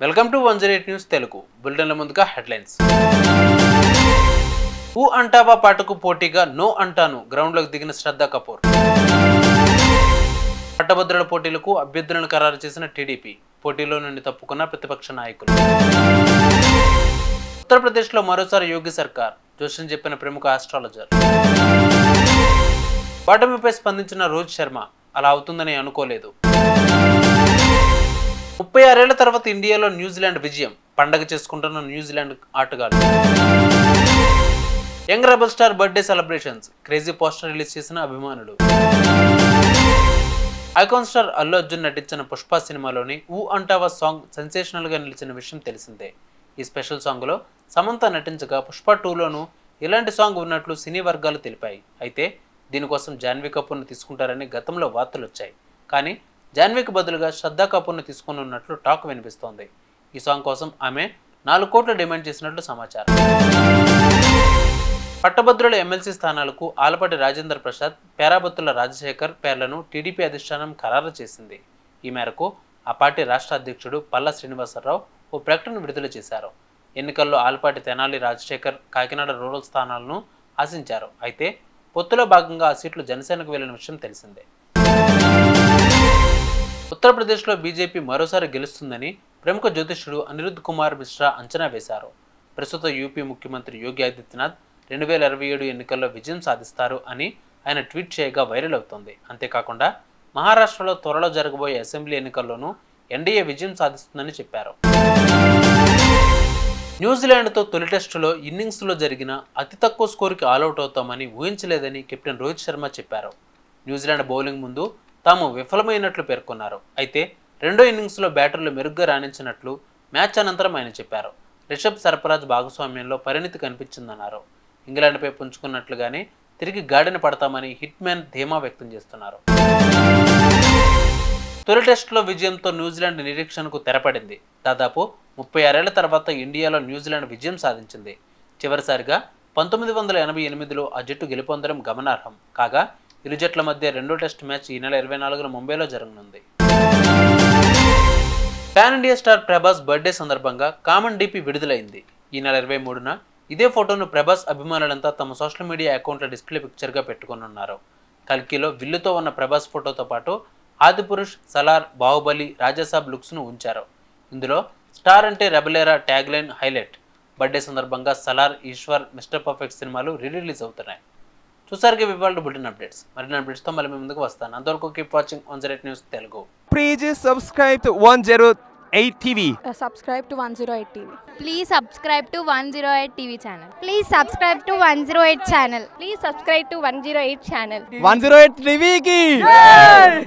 Welcome to one zero eight news Telugu బులెటిన్ల ముందుగా headlines ఊ అంటావా పాటకు పోటీగా నో అంటాను గ్రౌండ్లోకి దిగిన శ్రద్ధా కపూర్ పట్టభద్రుల పోటీలకు అభ్యర్థులను ఖరారు చేసిన టీడీపీ పోటీలో నుండి తప్పుకున్న ప్రతిపక్ష నాయకులు ఉత్తరప్రదేశ్లో మరోసారి యోగి సర్కార్ జోషన్ చెప్పిన ప్రముఖ ఆస్ట్రాలజర్ ఓటమిపై స్పందించిన రోహిత్ శర్మ అలా అవుతుందని అనుకోలేదు ముప్పై ఆరేళ్ల తర్వాత ఇండియాలో న్యూజిలాండ్ విజయం పండగ చేసుకుంటున్న న్యూజిలాండ్ ఆటగాళ్లు young rebel star birthday celebrations crazy poster release చేసిన అభిమానులు ఐకాన్ స్టార్ అల్లు అర్జున్ నటించిన పుష్ప సినిమాలోని ఊ అంటావా సాంగ్ సెన్సేషనల్ గా నిలిచిన విషయం తెలిసిందే ఈ స్పెషల్ సాంగ్ లో సమంత నటించగా పుష్ప టూలోనూ ఇలాంటి సాంగ్ ఉన్నట్లు సినీ వర్గాలు తెలిపాయి అయితే దీనికోసం జాన్వీ కపూర్ను తీసుకుంటారని గతంలో వార్తలు వచ్చాయి కానీ జాన్వీకి బదులుగా శ్రద్ధా కపూర్ను తీసుకుని ఉన్నట్లు టాక్ వినిపిస్తోంది ఈ సాంగ్ కోసం ఆమె నాలుగు కోట్లు డిమాండ్ చేసినట్లు సమాచారం పట్టభద్రుల ఎమ్మెల్సీ స్థానాలకు ఆలపాటి రాజేంద్ర ప్రసాద్ పేరాబత్తుల రాజశేఖర్ పేర్లను టీడీపీ అధిష్టానం ఖరారు చేసింది ఈ మేరకు ఆ పార్టీ రాష్ట్ర అధ్యక్షుడు పల్లా శ్రీనివాసరావు ఓ ప్రకటన విడుదల చేశారు ఎన్నికల్లో ఆలపాటి తెనాలి రాజశేఖర్ కాకినాడ రూరల్ స్థానాలను ఆశించారు అయితే పొత్తులో భాగంగా ఆ సీట్లు జనసేనకు వెళ్లిన విషయం తెలిసిందే ఉత్తరప్రదేశ్లో బీజేపీ మరోసారి గెలుస్తుందని ప్రముఖ జ్యోతిష్యుడు అనిరుద్ కుమార్ మిశ్రా అంచనా వేశారు ప్రస్తుత యూపీ ముఖ్యమంత్రి యోగి ఆదిత్యనాథ్ రెండు వేల ఇరవై ఏడు ఎన్నికల్లో విజయం సాధిస్తారు అని ఆయన ట్వీట్ చేయగా వైరల్ అవుతోంది అంతేకాకుండా మహారాష్ట్రలో త్వరలో జరగబోయే అసెంబ్లీ ఎన్నికల్లోనూ ఎన్డీఏ విజయం సాధిస్తుందని చెప్పారు న్యూజిలాండ్తో తొలి టెస్టులో ఇన్నింగ్స్లో జరిగిన అతి తక్కువ స్కోరుకి ఆల్అవుట్ అవుతామని ఊహించలేదని కెప్టెన్ రోహిత్ శర్మ చెప్పారు న్యూజిలాండ్ బౌలింగ్ ముందు తాము విఫలమైనట్లు పేర్కొన్నారు అయితే రెండో ఇన్నింగ్స్లో బ్యాటర్లు మెరుగ్గా రాణించినట్లు మ్యాచ్ అనంతరం ఆయన చెప్పారు రిషబ్ సర్ఫరాజ్ భాగస్వామ్యంలో పరిణితి కనిపించిందన్నారు ఇంగ్లాండ్పై పుంజుకున్నట్లుగానే తిరిగి గాడిన పడతామని హిట్ మ్యాన్ ధీమా వ్యక్తం చేస్తున్నారు తొలి టెస్టులో విజయంతో న్యూజిలాండ్ నిరీక్షణకు తెరపడింది దాదాపు ముప్పై ఆరేళ్ల తర్వాత ఇండియాలో న్యూజిలాండ్ విజయం సాధించింది చివరిసారిగా పంతొమ్మిది వందల ఎనభై ఎనిమిదిలో ఆ జట్టు గెలుపొందడం గమనార్హం కాగా ఇరు జట్ల మధ్య రెండో టెస్ట్ మ్యాచ్ ఈ నెల ఇరవై నాలుగున ముంబైలో జరగనుంది pan India star Prabhas birthday సందర్భంగా కామన్ డీపీ విడుదలైంది ఈ నెల ఇరవై మూడున ఇదే ఫోటోను ప్రభాస్ అభిమానులంతా తమ సోషల్ మీడియా అకౌంట్లో డిస్ప్లే పిక్చర్గా పెట్టుకున్నారు కల్కిలో విల్లుతో ఉన్న ప్రభాస్ ఫోటోతో పాటు ఆదిపురుష్ సలార్ బాహుబలి రాజాసాబ్ లుక్స్ను ఉంచారు ఇందులో స్టార్ అంటే రెబలేరా ట్యాగ్లైన్ హైలైట్ బర్త్డే సందర్భంగా సలార్ ఈశ్వర్ మిస్టర్ పర్ఫెక్ట్ సినిమాలు రీ రిలీజ్ అవుతున్నాయి చూసారుగా ఇవాళ బులెటిన్ అప్డేట్స్ మరిన్ని అప్డేట్స్తో మళ్ళీ మీ ముందుకు వస్తాను అంతవరకు keep watching one zero news Telugu Please subscribe to 108 TV. uh, subscribe to 108 TV. Please subscribe to 108 TV channel. Please subscribe to 108 channel. Please subscribe to 108 channel. 108 TV ki